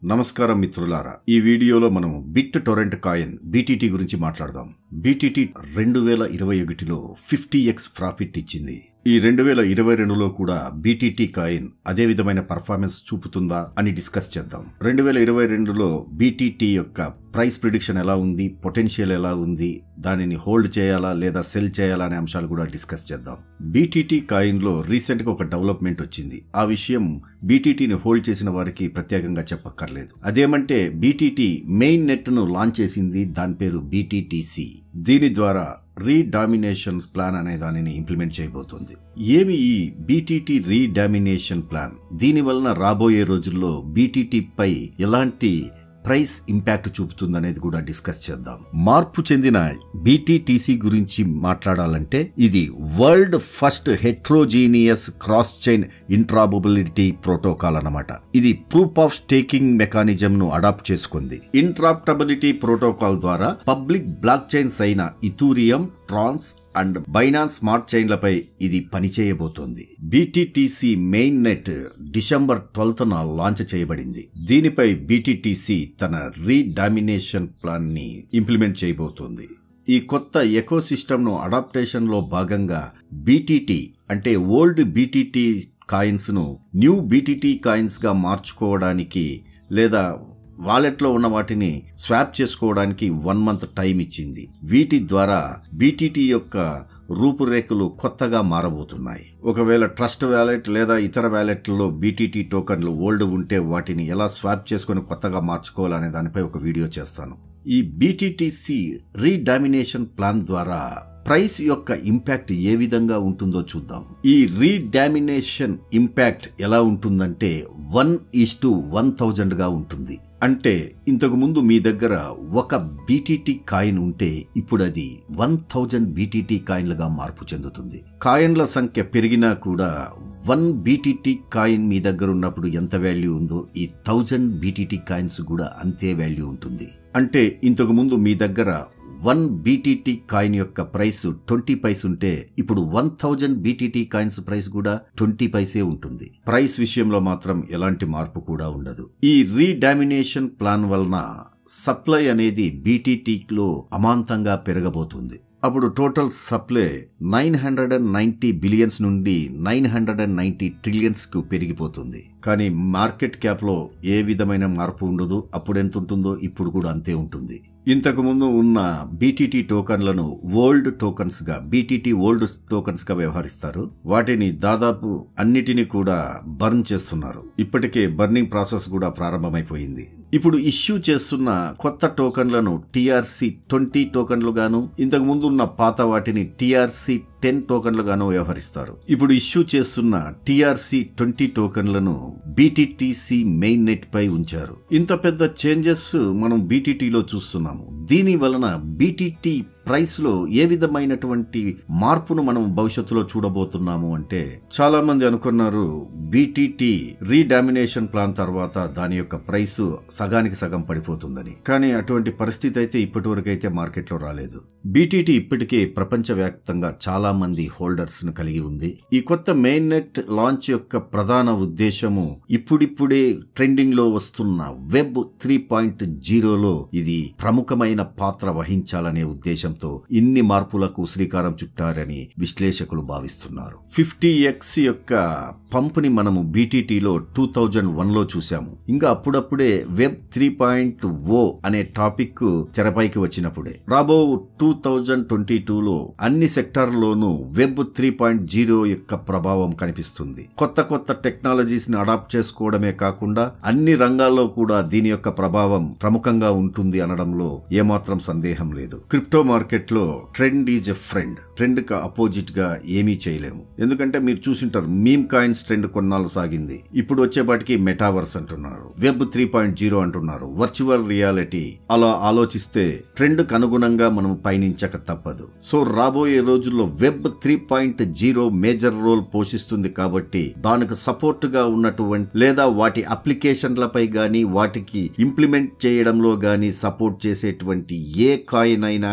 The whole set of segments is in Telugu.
నమస్కారం మిత్రులారా ఈ వీడియోలో మనం బిట్ టొరెంట్ కాయిన్ బీటీటీ గురించి మాట్లాడదాం బీటీటీ రెండు వేల ఇరవై ఒకటిలో ఫిఫ్టీ ఎక్స్ ప్రాఫిట్ ఇచ్చింది ఈ రెండు వేల ఇరవై రెండులో కూడా బీటీటీ కాయిన్ అదే విధమైన పర్ఫార్మెన్స్ చూపుతుందా అని డిస్కస్ చేద్దాం రెండు వేల ఇరవై రెండులో బీటీటీ యొక్క ప్రైస్ ప్రిడిక్షన్ ఎలా ఉంది పొటెన్షియల్ ఎలా ఉంది దానిని హోల్డ్ చేయాలా లేదా సెల్ చేయాలా అనే అంశాలు కూడా డిస్కస్ చేద్దాం బీటీటీ కాయిన్ లో రీసెంట్ గా ఒక డెవలప్మెంట్ వచ్చింది ఆ విషయం బీటీటీని హోల్డ్ చేసిన వారికి ప్రత్యేకంగా చెప్పక్కర్లేదు అదేమంటే బీటీటీ మెయిన్ నెట్ ను లాంచ్ చేసింది దాని పేరు బీటీటీసీ దీని ద్వారా రీడామినేషన్ ప్లాన్ అనే దానిని ఇంప్లిమెంట్ చేయబోతోంది ఏమి ఈ బీటీటీ రీడామినేషన్ ప్లాన్ దీని వలన రాబోయే రోజుల్లో బీటీటీ పై ఎలాంటి ప్రైస్ ఇంపాక్ట్ చూపుతుందనేది కూడా డిస్కస్ చేద్దాం మార్పు చెందిన బీటీటీసీ గురించి మాట్లాడాలంటే ఇది world first heterogeneous cross chain interoperability protocol అన్నమాట ఇది ప్రూఫ్ ఆఫ్ స్టేకింగ్ మెకానిజం ను అడాప్ట్ చేసుకుంది ఇంట్రాప్టబిలిటీ ప్రోటోకాల్ ద్వారా పబ్లిక్ బ్లాక్ చైన్స్ అయిన Ethereum Tron and Binance smart చైన్లపై ఇది పనిచేయబోతోంది BTTC mainnet December twelfth న లాంచ్ చేయబడింది దీనిపై బీటీటీసీ తన రీడామినేషన్ ప్లాన్ ని ఇంప్లిమెంట్ చేయబోతోంది ఈ కొత్త ఎకో ను అడాప్టేషన్ లో భాగంగా బీటీటీ అంటే ఓల్డ్ బీటీటీ కాయిన్స్ ను న్యూ బీటీటీ కాయిన్స్ గా మార్చుకోవడానికి లేదా వాలెట్లో ఉన్న వాటిని స్వాప్ చేసుకోవడానికి వన్ మంత్ టైం ఇచ్చింది వీటి ద్వారా బీటీటీ యొక్క రూపురేఖలు కొత్తగా మారబోతున్నాయి ఒకవేళ ట్రస్ట్ వ్యాలెట్ లేదా ఇతర వ్యాలెట్లలో బీటీటీ టోకన్లు ఓల్డ్ ఉంటే వాటిని ఎలా స్వాప్ చేసుకుని కొత్తగా మార్చుకోవాలనే దానిపై ఒక వీడియో చేస్తాను ఈ బీటీటీసీ రీడామినేషన్ ప్లాన్ ద్వారా ప్రైస్ యొక్క ఇంపాక్ట్ ఏ విధంగా ఉంటుందో చూద్దాం ఈ రీడామినేషన్ ఇంపాక్ట్ ఎలా ఉంటుందంటే one is to one thousand గా ఉంటుంది అంటే ఇంతకు ముందు మీ దగ్గర ఒక బీటీటీ కాయిన్ ఉంటే ఇప్పుడు అది వన్ థౌజండ్ బీటీటీ కాయిన్లుగా మార్పు చెందుతుంది కాయిన్ల సంఖ్య పెరిగినా కూడా వన్ బీటీటీ కాయిన్ మీ దగ్గర ఉన్నప్పుడు ఎంత వాల్యూ ఉందో ఈ థౌజండ్ బీటీటీ కాయిన్స్ కూడా అంతే వాల్యూ ఉంటుంది అంటే ఇంతకు ముందు మీ దగ్గర వన్ బీటీటీ కాయిన్ యొక్క ప్రైస్ ట్వంటీ పైస్ ఉంటే ఇప్పుడు one thousand BTT coins price కూడా ట్వంటీ పైసే ఉంటుంది ప్రైస్ విషయంలో మాత్రం ఎలాంటి మార్పు కూడా ఉండదు ఈ రీడామినేషన్ ప్లాన్ వలన సప్లై అనేది బీటీటీలో అమాంతంగా పెరగబోతుంది అప్పుడు total supply nine hundred and ninety billions నుండి nine hundred and ninety trillions కు పెరిగిపోతుంది కానీ మార్కెట్ క్యాప్ లో ఏ విధమైన మార్పు ఉండదు అప్పుడు ఎంత ఉంటుందో ఇప్పుడు కూడా అంతే ఉంటుంది ఇంతకు ముందు ఉన్న బీటీటీ టోకన్లను ఓల్డ్ టోకన్స్ గా బీటీటీ ఓల్డ్ టోకన్స్ గా వ్యవహరిస్తారు వాటిని దాదాపు అన్నిటిని కూడా బర్న్ చేస్తున్నారు ఇప్పటికే బర్నింగ్ ప్రాసెస్ కూడా ప్రారంభమైపోయింది ఇప్పుడు ఇష్యూ చేస్తున్న కొత్త టోకన్లను టీఆర్సీ ట్వంటీ టోకన్లు గాను ఇంతకు ముందు ఉన్న పాత వాటిని టీఆర్సీ టెన్ టోకన్లుగాను వ్యవహరిస్తారు ఇప్పుడు ఇష్యూ చేస్తున్న టీఆర్సీ ట్వంటీ టోకన్లను బీటీటీసీ మెయిన్ నెట్ పై ఉంచారు ఇంత పెద్ద చేంజెస్ మనం బీటీటీలో చూస్తున్నాము దీని వలన బీటీటీ ప్రైస్ లో ఏ విధమైనటువంటి మార్పును మనం భవిష్యత్తులో చూడబోతున్నాము అంటే చాలా మంది అనుకున్నారు బీటీటీ రీడామినేషన్ ప్లాన్ తర్వాత దాని యొక్క ప్రైస్ సగానికి సగం పడిపోతుందని కానీ అటువంటి పరిస్థితి అయితే ఇప్పటి వరకు అయితే మార్కెట్ లో రాలేదు బీటీటీ ఇప్పటికే ప్రపంచవ్యాప్తంగా చాలా మంది హోల్డర్స్ ను కలిగి ఉంది ఈ కొత్త మెయిన్ నెట్ లాంచ్ యొక్క ప్రధాన ఉద్దేశము ఇప్పుడిప్పుడే ట్రెండింగ్ లో వస్తున్న వెబ్ త్రీ పాయింట్ జీరోలో ఇది ప్రముఖమైన పాత్ర వహించాలనే ఉద్దేశం తో ఇన్ని మార్పులకు శ్రీకారం చుట్టారని విశ్లేషకులు భావిస్తున్నారు ఫిఫ్టీ ఎక్స్ యొక్క పంప్ని మనము బీటీటీలో టూ థౌజండ్ వన్ లో చూసాము ఇంకా అప్పుడప్పుడే వెబ్ త్రీ పాయింట్ ఓ అనే టాపిక్ తెరపైకి వచ్చినప్పుడే రాబో టూ థౌజండ్ ట్వంటీ టూలో అన్ని సెక్టార్లోనూ వెబ్ త్రీ పాయింట్ జీరో యొక్క ప్రభావం కనిపిస్తుంది కొత్త కొత్త టెక్నాలజీస్ ని అడాప్ట్ చేసుకోవడమే కాకుండా అన్ని రంగాల్లో కూడా దీని యొక్క ప్రభావం ప్రముఖంగా ఉంటుంది అనడంలో ఏమాత్రం సందేహం లేదు క్రిప్టో మార్కెట్ లో trend is a friend trend కి అపోజిట్ గా ఏమీ చేయలేము ఎందుకంటే మీరు చూసింటారు మీమ్ కాయిన్స్ ట్రెండ్ కొన్నాళ్ళు సాగింది ఇప్పుడు వచ్చేపాటికి మెటావర్స్ అంటున్నారు వెబ్ త్రీ పాయింట్ జీరో అంటున్నారు వర్చువల్ రియాలిటీ అలా ఆలోచిస్తే ట్రెండ్ కు అనుగుణంగా మనం పయనించక తప్పదు సో రాబోయే రోజుల్లో web three point zero major role పోషిస్తుంది కాబట్టి దానికి సపోర్ట్ గా ఉన్నటువంటి లేదా వాటి అప్లికేషన్లపై గాని వాటికి ఇంప్లిమెంట్ చేయడంలో గాని సపోర్ట్ చేసేటువంటి ఏ కాయిన్ అయినా మంచి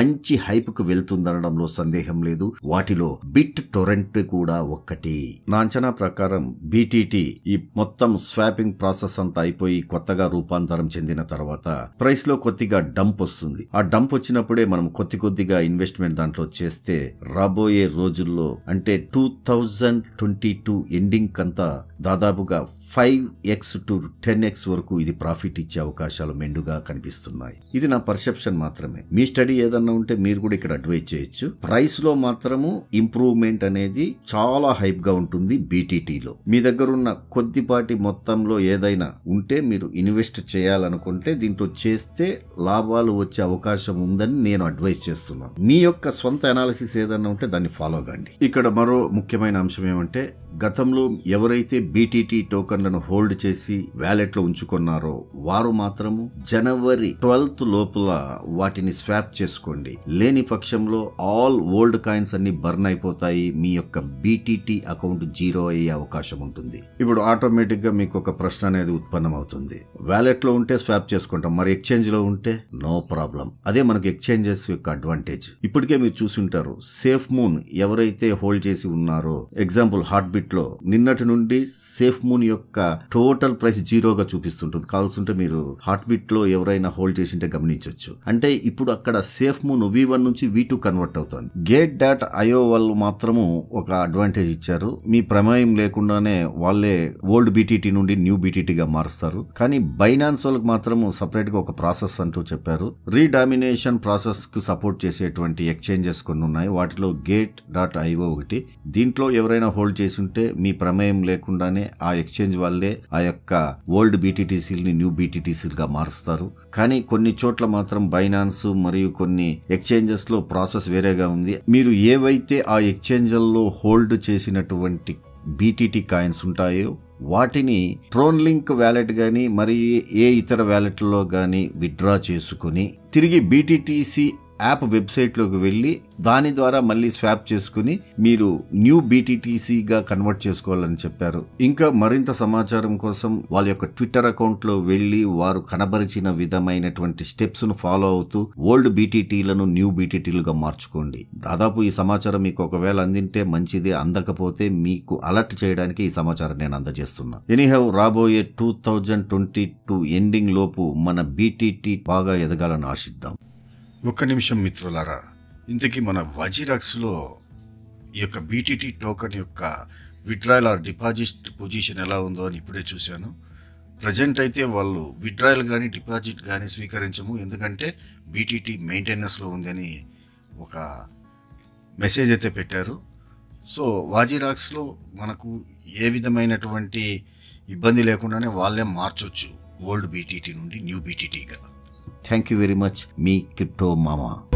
మంచి హైప్ కు వెళ్తుందనడంలో సందేహం లేదు వాటిలో బిట్ టొరెంట్ కూడా ఒక్కటి నా అంచనా ప్రకారం బీటీటీ ఈ మొత్తం స్వాపింగ్ ప్రాసెస్ అంతా అయిపోయి కొత్తగా రూపాంతరం చెందిన తర్వాత ప్రైస్ లో కొద్దిగా డంప్ వస్తుంది ఆ డంప్ వచ్చినప్పుడే మనం కొద్ది కొద్దిగా ఇన్వెస్ట్మెంట్ దాంట్లో చేస్తే రాబోయే రోజుల్లో అంటే two thousand twenty two ending కంతా దాదాపుగా five X to ten X వరకు ఇది ప్రాఫిట్ ఇచ్చే అవకాశాలు మెండుగా కనిపిస్తున్నాయి ఇది నా పర్సెప్షన్ మాత్రమే మీ స్టడీ ఏదన్నా ఉంటే మీరు కూడా ఇక్కడ అడ్వైజ్ చేయొచ్చు ప్రైస్ లో మాత్రము ఇంప్రూవ్మెంట్ అనేది చాలా హైప్ గా ఉంటుంది బీటీటీలో మీ దగ్గర ఉన్న కొద్దిపాటి మొత్తంలో ఏదైనా ఉంటే మీరు ఇన్వెస్ట్ చేయాలనుకుంటే దీంట్లో చేస్తే లాభాలు వచ్చే అవకాశం ఉందని నేను అడ్వైజ్ చేస్తున్నాను మీ యొక్క సొంత అనాలిసిస్ ఏదన్నా ఉంటే దాన్ని ఫాలో కండి ఇక్కడ మరో ముఖ్యమైన అంశం ఏమంటే గతంలో ఎవరైతే బీటీటీ టోకన్లను హోల్డ్ చేసి వ్యాలెట్ లో ఉంచుకున్నారో వారు మాత్రము జనవరి ట్వెల్త్ లోపల వాటిని స్వాప్ చేసుకోండి లేని పక్షంలో ఆల్ ఓల్డ్ కాయిన్స్ అన్ని బర్న్ అయిపోతాయి మీ యొక్క బీటీటీ అకౌంట్ జీరో అయ్యే అవకాశం ఉంటుంది ఇప్పుడు ఆటోమేటిక్ గా మీకు ఒక ప్రశ్న అనేది ఉత్పన్నం అవుతుంది వ్యాలెట్ లో ఉంటే స్వాప్ చేసుకుంటాం మరి ఎక్స్చేంజ్ లో ఉంటే నో ప్రాబ్లం అదే మనకు ఎక్స్చేంజెస్ యొక్క అడ్వాంటేజ్ ఇప్పటికే మీరు చూసుంటారు సేఫ్ మూన్ ఎవరైతే హోల్డ్ చేసి ఉన్నారో ఎగ్జాంపుల్ హార్ట్ బిట్ లో నిన్నటి నుండి సేఫ్ మూన్ యొక్క టోటల్ ప్రైస్ జీరోగా చూపిస్తుంటుంది కావాల్సింటే మీరు హార్ట్ బిట్ లో ఎవరైనా హోల్డ్ చేసింటే గమనించవచ్చు అంటే ఇప్పుడు అక్కడ సేఫ్ మూన్ వి వన్ నుంచి వి టూ కన్వర్ట్ అవుతుంది గేట్ డాట్ ఐఓ వాళ్ళు మాత్రము ఒక అడ్వాంటేజ్ ఇచ్చారు మీ ప్రమేయం లేకుండానే వాళ్ళే ఓల్డ్ బీటీటీ నుండి న్యూ బీటీటీగా మారుస్తారు కానీ బైనాన్స్ వాళ్ళకి మాత్రము సపరేట్ గా ఒక ప్రాసెస్ అంటూ చెప్పారు రీడామినేషన్ ప్రాసెస్ కు సపోర్ట్ చేసేటువంటి ఎక్స్చేంజెస్ కొన్ని ఉన్నాయి వాటిలో గేట్ డాట్ ఐఓ ఒకటి దీంట్లో ఎవరైనా హోల్డ్ చేసి ఉంటే మీ ప్రమేయం లేకుండానే ఆ ఎక్స్చేంజ్ వాళ్ళే ఆ యొక్క ఓల్డ్ బీటీటీసీలని న్యూ బీటీటీసీలుగా మారుస్తారు కానీ కొన్ని చోట్ల మాత్రం బైనాన్స్ మరియు కొన్ని ఎక్స్చేంజెస్ లో ప్రాసెస్ వేరేగా ఉంది మీరు ఏవైతే ఆ ఎక్స్చేంజ్లలో హోల్డ్ చేసినటువంటి బీటీటీ కాయిన్స్ ఉంటాయో వాటిని ట్రోన్ లింక్ వ్యాలెట్ కానీ మరి ఏ ఇతర వ్యాలెట్లో కానీ విత్డ్రా చేసుకుని తిరిగి బీటీటీసీ యాప్ వెబ్సైట్లోకి వెళ్ళి దాని ద్వారా మళ్ళీ స్వాప్ చేసుకుని మీరు న్యూ బీటీటీసీగా కన్వర్ట్ చేసుకోవాలని చెప్పారు ఇంకా మరింత సమాచారం కోసం వాళ్ళ యొక్క ట్విట్టర్ అకౌంట్లో వెళ్ళి వారు కనబరిచిన విధమైనటువంటి స్టెప్స్ ను ఫాలో అవుతూ ఓల్డ్ బీటీటీలను న్యూ బీటీటీలుగా మార్చుకోండి దాదాపు ఈ సమాచారం మీకు ఒకవేళ అందింటే మంచిదే అందకపోతే మీకు అలర్ట్ చేయడానికి ఈ సమాచారం నేను అందజేస్తున్నా ఎనీహౌ రాబోయే two thousand twenty two ending లోపు మన బీటీటీ బాగా ఎదగాలని ఆశిద్దాం ఒక్క నిమిషం మిత్రులారా ఇంతకీ మన వజీరాక్స్లో ఈ యొక్క బీటీటీ టోకన్ యొక్క విడ్రాయల్ ఆర్ డిపాజిట్ పొజిషన్ ఎలా ఉందో అని ఇప్పుడే చూశాను ప్రజెంట్ అయితే వాళ్ళు విడ్రాయల్ కానీ డిపాజిట్ కానీ స్వీకరించము ఎందుకంటే బీటీటీ మెయింటెనెన్స్లో ఉందని ఒక మెసేజ్ అయితే పెట్టారు సో వాజీరాక్స్లో మనకు ఏ విధమైనటువంటి ఇబ్బంది లేకుండానే వాళ్ళే మార్చొచ్చు ఓల్డ్ బీటీటీ నుండి న్యూ బీటీటీగా థ్యాంక్ యూ వెరీ మచ్ మీ క్రిప్టో మామా